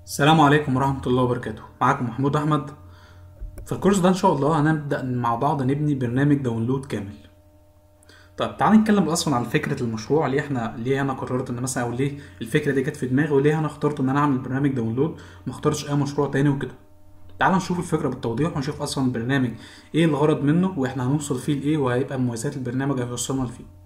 السلام عليكم ورحمة الله وبركاته معاكم محمود أحمد في الكورس ده إن شاء الله هنبدأ مع بعض نبني برنامج داونلود كامل طيب تعالى نتكلم أصلا عن فكرة المشروع ليه احنا ليه أنا قررت إن مثلا أو ليه الفكرة دي جت في دماغي وليه أنا اخترت إن أنا أعمل برنامج داونلود ما اخترتش أي مشروع تاني وكده تعال نشوف الفكرة بالتوضيح ونشوف أصلا البرنامج إيه الغرض منه وإحنا هنوصل فيه لإيه وهيبقى مميزات البرنامج هيوصلنا لفيه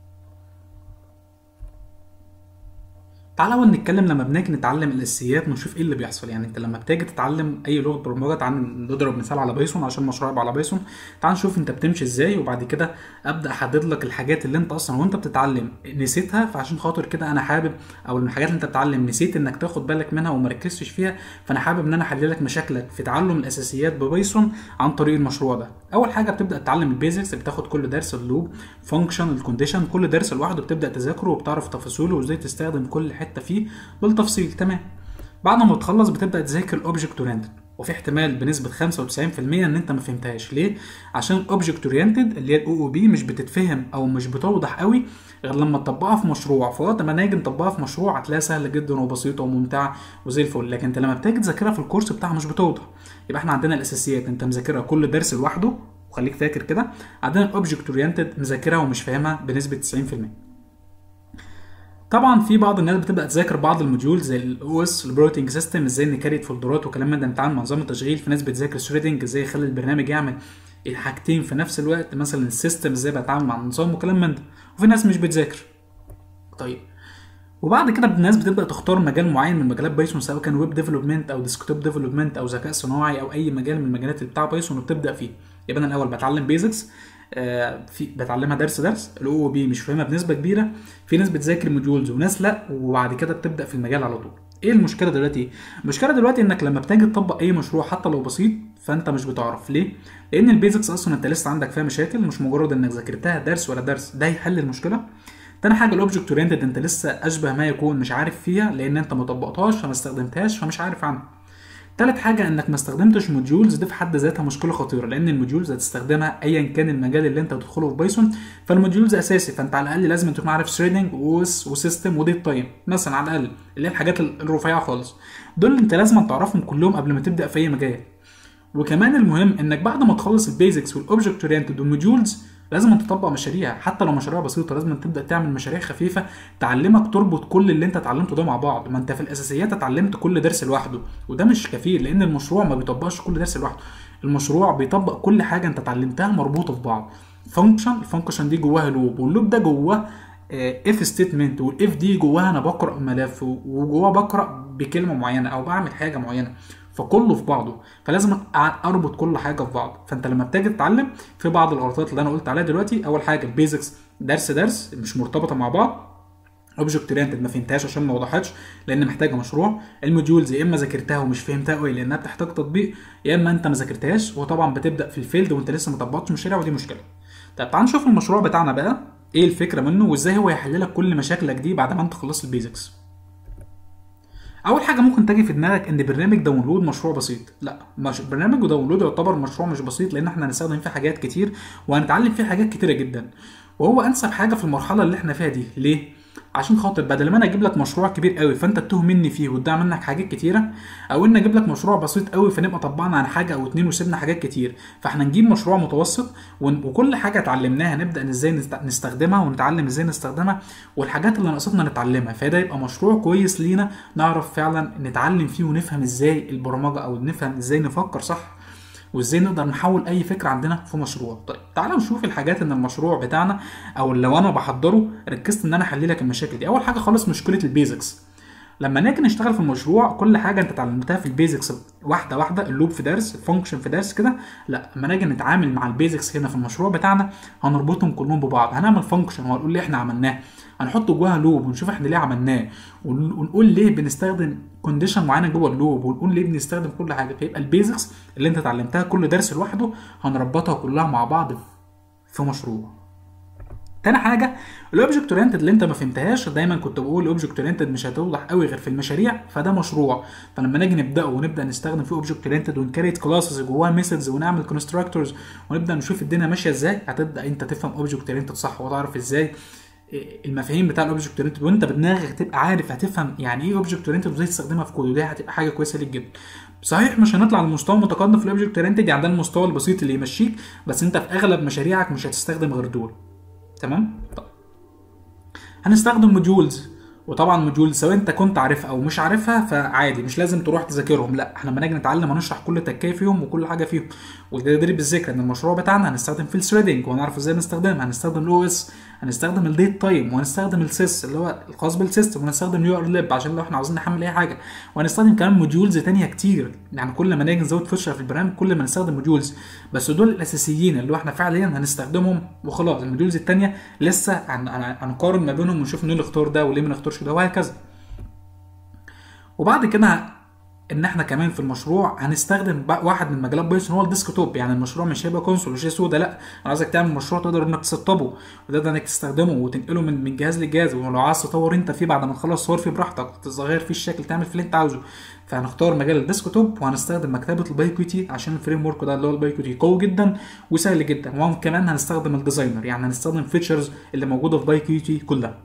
تعالى اول نتكلم لما بنيجي نتعلم الاساسيات ونشوف ايه اللي بيحصل يعني انت لما بتيجي تتعلم اي لغه برمجه تعال نضرب مثال على بايثون عشان المشروع يبقى على بايثون تعال نشوف انت بتمشي ازاي وبعد كده ابدا احدد لك الحاجات اللي انت اصلا وانت بتتعلم نسيتها فعشان خاطر كده انا حابب او الحاجات اللي انت بتتعلم نسيت انك تاخد بالك منها وما ركزتش فيها فانا حابب ان انا احل لك مشاكلك في تعلم الاساسيات ببايثون عن طريق المشروع ده اول حاجه بتبدا تتعلم البيزكس بتاخد كل درس اللوب فانكشن الكونديشن كل درس لوحده بتبدا تذاكره وبتعرف تفاصيله وازاي تستخدم كل حته فيه بالتفصيل تمام بعد ما تخلص بتبدا تذاكر الاوبجكت اورينتد وفي احتمال بنسبه 95% ان انت ما فهمتهاش ليه عشان الاوبجكت اورينتد اللي هي الاو او بي مش بتتفهم او مش بتوضح قوي غير لما تطبقها في مشروع فوقت ما نيجي نطبقها في مشروع هتلاقيها سهله جدا وبسيطه وممتعه وزي الفل لكن انت لما بتيجي تذاكرها في الكورس بتاعها مش بتوضح يبقى احنا عندنا الاساسيات انت مذاكرها كل درس لوحده وخليك فاكر كده عندنا الاوبجكت اورينتد مذاكرها ومش فاهمها بنسبه 90% طبعا في بعض الناس بتبدا تذاكر بعض الموديول زي الاو اس البروتنج سيستم ازاي نكريت فولدرات وكلام من ده نتعامل مع نظام التشغيل في ناس بتذاكر ثريدنج ازاي يخلي البرنامج يعمل الحاجتين في نفس الوقت مثلا السيستم ازاي بتعامل مع النظام وكلام من ده وفي ناس مش بتذاكر طيب وبعد كده الناس بتبدا تختار مجال معين من مجالات بايثون سواء كان ويب ديفلوبمنت او ديسكتوب ديفلوبمنت او ذكاء صناعي او اي مجال من المجالات اللي بتاع بايثون وبتبدا فيه يبقى انا الاول بتعلم بيزكس آه في بتعلمها درس درس الاو بي مش فاهمها بنسبه كبيره في ناس بتذاكر موديولز وناس لا وبعد كده بتبدا في المجال على طول ايه المشكله دلوقتي المشكله دلوقتي انك لما بتيجي تطبق اي مشروع حتى لو بسيط فانت مش بتعرف ليه لان البيزكس اصلا انت لسه عندك فيها مشاكل مش مجرد انك ذاكرتها درس ولا درس ده يحل المشكله تاني حاجه الاوبجكت اورينتد انت لسه اشبه ما يكون مش عارف فيها لان انت ما طبقتهاش فما استخدمتهاش فمش عارف عنها تالت حاجة انك ما استخدمتش موديولز دي في حد ذاتها مشكلة خطيرة لان الموديولز هتستخدمها ايا كان المجال اللي انت بتدخله في بايثون فالموديولز اساسي فانت على الاقل لازم تكون عارف ثريدنج واوس وسيستم وديت تايم مثلا على الاقل اللي هي الحاجات الرفيعة خالص دول انت لازم تعرفهم كلهم قبل ما تبدا في اي مجال وكمان المهم انك بعد ما تخلص البيزكس والاوبجكت اورينتد والموديولز لازم تطبق مشاريع حتى لو مشاريع بسيطه لازم تبدا تعمل مشاريع خفيفه تعلمك تربط كل اللي انت اتعلمته ده مع بعض ما انت في الاساسيات اتعلمت كل درس لوحده وده مش كفيل لان المشروع ما بيطبقش كل درس لوحده المشروع بيطبق كل حاجه انت اتعلمتها مربوطه في بعض فانكشن الفانكشن دي جواها لوب واللوب ده جواه اف ستيتمنت والاف دي جواها انا بقرا ملف وجواه بقرا بكلمه معينه او بعمل حاجه معينه فكله في بعضه فلازم اربط كل حاجه في بعض فانت لما بتيجي تتعلم في بعض الغلطات اللي انا قلت عليها دلوقتي اول حاجه البيزكس درس درس مش مرتبطه مع بعض اوبجكت اورينتد ما فهمتهاش عشان ما وضحتش لان محتاجه مشروع الموديولز يا اما ذاكرتها ومش فهمتها قوي لانها بتحتاج تطبيق يا اما انت ما ذاكرتهاش وطبعا بتبدا في الفيلد وانت لسه ما طبقتش مشاريع ودي مشكله طب تعال نشوف المشروع بتاعنا بقى ايه الفكره منه وازاي هو يحل لك كل مشاكلك دي بعد ما انت خلصت البيزكس اول حاجه ممكن تجي في دماغك ان برنامج داونلود مشروع بسيط لا مش برنامج داونلود يعتبر مشروع مش بسيط لان احنا هنستخدم فيه حاجات كتير وهنتعلم فيه حاجات كتيره جدا وهو انسب حاجه في المرحله اللي احنا فيها دي ليه عشان خاطر بدل ما انا اجيب لك مشروع كبير قوي فانت تتوه مني فيه وتضيع منك حاجات كتيره او ان اجيب لك مشروع بسيط قوي فنبقى طبقنا عن حاجه او اتنين وسيبنا حاجات كتير فاحنا نجيب مشروع متوسط وكل حاجه اتعلمناها نبدا ازاي نستخدمها ونتعلم ازاي نستخدمها والحاجات اللي ناقصتنا نتعلمها فده يبقى مشروع كويس لينا نعرف فعلا نتعلم فيه ونفهم ازاي البرمجه او نفهم ازاي نفكر صح وازاي نقدر نحول اي فكره عندنا في مشروع طيب تعالى نشوف الحاجات ان المشروع بتاعنا او لو انا بحضره ركزت ان انا احل لك المشاكل دي اول حاجه خالص مشكله البيزكس لما نيجي نشتغل في المشروع كل حاجه انت اتعلمتها في البيزكس واحده واحده اللوب في درس الفانكشن في درس كده لا لما نيجي نتعامل مع البيزكس هنا في المشروع بتاعنا هنربطهم كلهم ببعض هنعمل فانكشن وهنقول ليه احنا عملناه هنحط جواها لوب ونشوف احنا ليه عملناه ونقول ليه بنستخدم كونديشن معينه جوه اللوب ونقول ليه بنستخدم كل حاجه فيبقى البيزكس اللي انت اتعلمتها كل درس لوحده هنربطها كلها مع بعض في مشروع تاني حاجه الاوبجكت اورينتد اللي انت ما فهمتهاش دايما كنت بقول الاوبجكت اورينتد مش هتوضح قوي غير في المشاريع فده مشروع فلما نيجي نبداه ونبدا نستخدم فيه اوبجكت اورينتد ونكريت كلاسز جواه ميثودز ونعمل كونستراكتورز ونبدا نشوف الدنيا ماشيه ازاي هتبدا انت تفهم اوبجكت اورينتد صح وتعرف ازاي المفاهيم بتاع الاوبجكت اورينتد وانت بدماغك تبقى عارف هتفهم يعني ايه اوبجكت اورينتد وازاي تستخدمها في كود ودي هتبقى حاجه كويسه ليك جدا صحيح مش هنطلع لمستوى متقدم في الاوبجكت اورينتد يعني ده المستوى البسيط اللي يمشيك بس انت في اغلب مشاريعك مش هتستخدم غير دول تمام طب. هنستخدم موديولز وطبعا موديول سواء انت كنت عارفها او مش عارفها فعادي مش لازم تروح تذاكرهم لا احنا لما نيجي نتعلم هنشرح كل تكايه فيهم وكل حاجه فيهم وده تدريب بالذكر ان المشروع بتاعنا هنستخدم في الثريدنج وهنعرف ازاي نستخدمها هنستخدم الاو اس هنستخدم الديت تايم وهنستخدم السيس اللي هو الخاص بالسيستم وهنستخدم اليو ار ليب عشان لو احنا عاوزين نحمل اي حاجه وهنستخدم كمان موديولز تانية كتير يعني كل ما نيجي نزود فيتشر في البرنامج كل ما نستخدم موديولز بس دول الاساسيين اللي احنا فعليا هنستخدمهم وخلاص الموديولز التانية لسه هنقارن ما بينهم ونشوف ليه نختار ده وليه ما نختارش ده وهكذا وبعد كده ان احنا كمان في المشروع هنستخدم واحد من مجالات بايثون هو الديسك توب يعني المشروع مش هيبقى كونسول وشاشه سودا لا انا عايزك تعمل مشروع تقدر انك تسطبه وتقدر انك تستخدمه وتنقله من من جهاز لجهاز ولو عايز تطور انت فيه بعد ما تخلص صور فيه براحتك تغير فيه الشكل تعمل فيه اللي انت عاوزه فهنختار مجال الديسك توب وهنستخدم مكتبه البايكوتي عشان الفريم ورك ده اللي هو البايكوتي قوي جدا وسهل جدا وكمان هنستخدم الديزاينر يعني هنستخدم فيتشرز اللي موجوده في بايكوتي كلها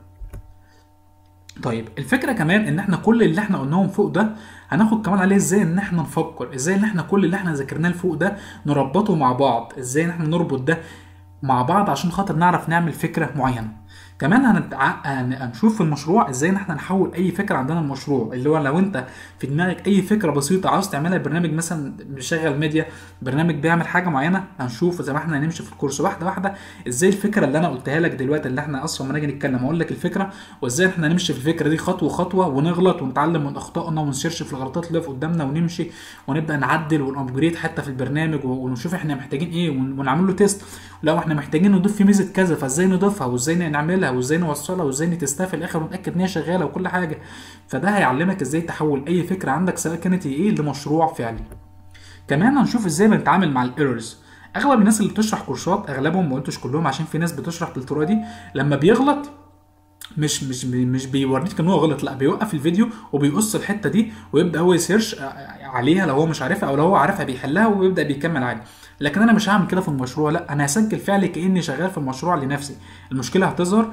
طيب الفكره كمان ان احنا كل اللي احنا قلناهم فوق ده هناخد كمان عليه ازاي ان احنا نفكر ازاي ان احنا كل اللي احنا ذاكرناه لفوق ده نربطه مع بعض ازاي ان احنا نربط ده مع بعض عشان خاطر نعرف نعمل فكره معينه كمان هنتع... هنشوف في المشروع ازاي ان احنا نحول اي فكره عندنا المشروع اللي هو لو انت في دماغك اي فكره بسيطه عاوز تعملها برنامج مثلا بيشغل ميديا برنامج بيعمل حاجه معينه هنشوف زي ما احنا هنمشي في الكورس واحده واحده ازاي الفكره اللي انا قلتها لك دلوقتي اللي احنا اصلا لما نيجي نتكلم اقول لك الفكره وازاي احنا نمشي في الفكره دي خطوه خطوه ونغلط ونتعلم من اخطائنا ونسيرش في الغلطات اللي في قدامنا ونمشي ونبدا نعدل ونابجريد حتى في البرنامج ونشوف احنا محتاجين ايه ونعمل له تيست لو احنا محتاجين نضيف فيه ميزه كذا فازاي نضيفها وازاي نعملها وازاي نوصلها وازاي نتستها في الاخر ونتاكد ان هي شغاله وكل حاجه فده هيعلمك ازاي تحول اي فكره عندك سواء كانت ايه لمشروع فعلي كمان هنشوف ازاي بنتعامل مع الايرورز اغلب الناس اللي بتشرح كورسات اغلبهم ما قلتش كلهم عشان في ناس بتشرح بالطريقه دي لما بيغلط مش مش مش بيوريك ان هو غلط لا بيوقف الفيديو وبيقص الحته دي ويبدا هو يسيرش عليها لو هو مش عارفها او لو هو عارفها بيحلها ويبدا بيكمل عادي لكن انا مش هعمل كده في المشروع لا انا هسجل فعلي كاني شغال في المشروع لنفسي المشكله هتظهر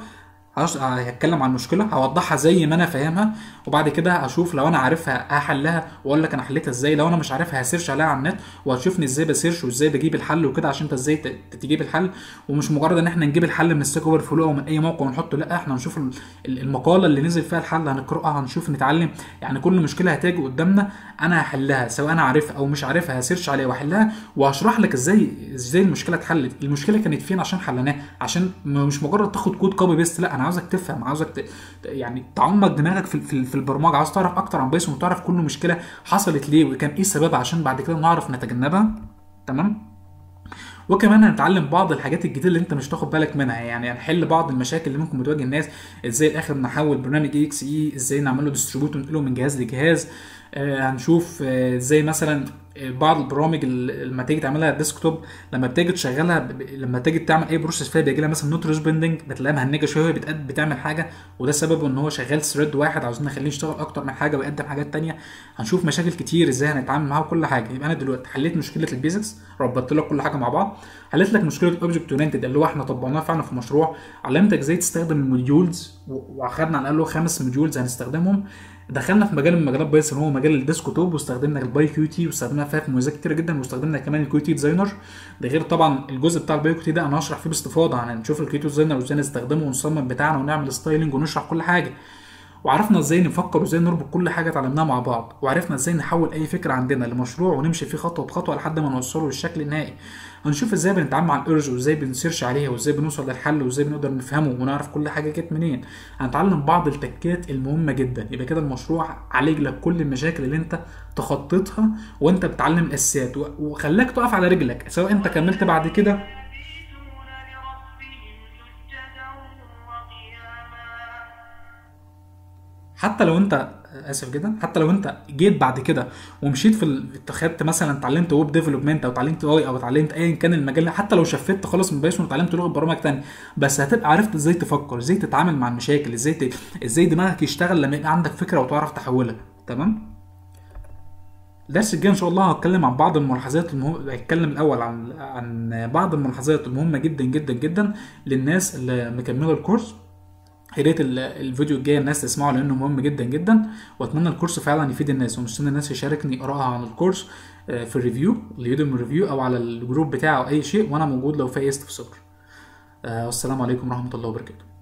هتكلم عن المشكله هوضحها زي ما انا فاهمها وبعد كده هشوف لو انا عارفها هحلها واقول لك انا حليتها ازاي لو انا مش عارفها هسيرش عليها على النت وهتشوفني ازاي بسيرش وازاي بجيب الحل وكده عشان انت ازاي تجيب الحل ومش مجرد ان احنا نجيب الحل من ستيك اوفر فلو او من اي موقع ونحطه لا احنا هنشوف المقاله اللي نزل فيها الحل هنقراها هنشوف نتعلم يعني كل مشكله هتيجي قدامنا انا هحلها سواء انا عارفها او مش عارفها هسيرش عليها واحلها وهشرح لك ازاي ازاي المشكله اتحلت المشكله كانت فين عشان حلناها عشان مش مجرد تاخد كود كوبي بيست لا انا عاوزك تفهم عاوزك ت... يعني تعمق دماغك في في, في البرمجه عاوز تعرف اكتر عن بايثون وتعرف كل مشكله حصلت ليه وكان ايه سببها عشان بعد كده نعرف نتجنبها تمام وكمان هنتعلم بعض الحاجات الجديده اللي انت مش تاخد بالك منها يعني هنحل بعض المشاكل اللي ممكن بتواجه الناس ازاي الاخر نحول برنامج اي اكس اي ازاي نعمل له ديستريبيوت وننقله من جهاز لجهاز آه هنشوف آه ازاي مثلا بعض البرامج لما تيجي تعملها ديسكتوب لما بتيجي تشغلها ب... لما تيجي تعمل اي بروسيس فيها بيجي لها مثلا نوت ريسبندنج بتلاقيها مهنجه شويه وهي بتعمل حاجه وده سببه ان هو شغال ثريد واحد عاوزين نخليه يشتغل اكتر من حاجه ويقدم حاجات تانية هنشوف مشاكل كتير ازاي هنتعامل معاها وكل حاجه يبقى انا دلوقتي حليت مشكله البيزكس ربطت لك كل حاجه مع بعض حليت لك مشكله الاوبجكت اورينتد اللي هو احنا طبقناها فعلا في مشروع علمتك ازاي تستخدم الموديولز واخدنا على الاقل خمس موديولز هنستخدمهم دخلنا في مجال من مجالات بايثون هو مجال الديسكتوب واستخدمنا الباي كيو تي واستخدمنا فيها في مميزات كتير جدا واستخدمنا كمان الكيو تي ديزاينر ده غير طبعا الجزء بتاع الباي كيو تي ده انا هشرح فيه باستفاضه هنشوف الكيو تي ديزاينر وازاي نستخدمه ونصمم بتاعنا ونعمل ستايلنج ونشرح كل حاجه وعرفنا ازاي نفكر وازاي نربط كل حاجه اتعلمناها مع بعض وعرفنا ازاي نحول اي فكره عندنا لمشروع ونمشي فيه خطوه بخطوه لحد ما نوصله للشكل النهائي هنشوف ازاي بنتعامل مع الايرج وازاي بنسيرش عليها وازاي بنوصل للحل وازاي بنقدر نفهمه ونعرف كل حاجه جت منين هنتعلم بعض التكات المهمه جدا يبقى كده المشروع عالج لك كل المشاكل اللي انت تخطيتها وانت بتعلم الاساسيات وخلاك تقف على رجلك سواء انت كملت بعد كده حتى لو انت اسف جدا حتى لو انت جيت بعد كده ومشيت في ال... اتخذت مثلا اتعلمت ويب ديفلوبمنت او اتعلمت اي او اتعلمت ايا كان المجال حتى لو شفت خالص من بايثون واتعلمت لغه برمجه ثانيه بس هتبقى عرفت ازاي تفكر ازاي تتعامل مع المشاكل ازاي ت... ازاي دماغك يشتغل لما يبقى عندك فكره وتعرف تحولها تمام الدرس الجاي ان شاء الله هتكلم عن بعض الملاحظات المهم هتكلم الاول عن عن بعض الملاحظات المهمه جدا جدا جدا للناس اللي مكمله الكورس يا ريت ال- الفيديو الجاي الناس تسمعه لانه مهم جدا جدا واتمنى الكورس فعلا يفيد الناس ومستني الناس يشاركني ارائها عن الكورس آه، في الريفيو اليوديمي ريفيو او على الجروب بتاعه او اي شيء وانا موجود لو في اي استفسار آه، والسلام عليكم ورحمه الله وبركاته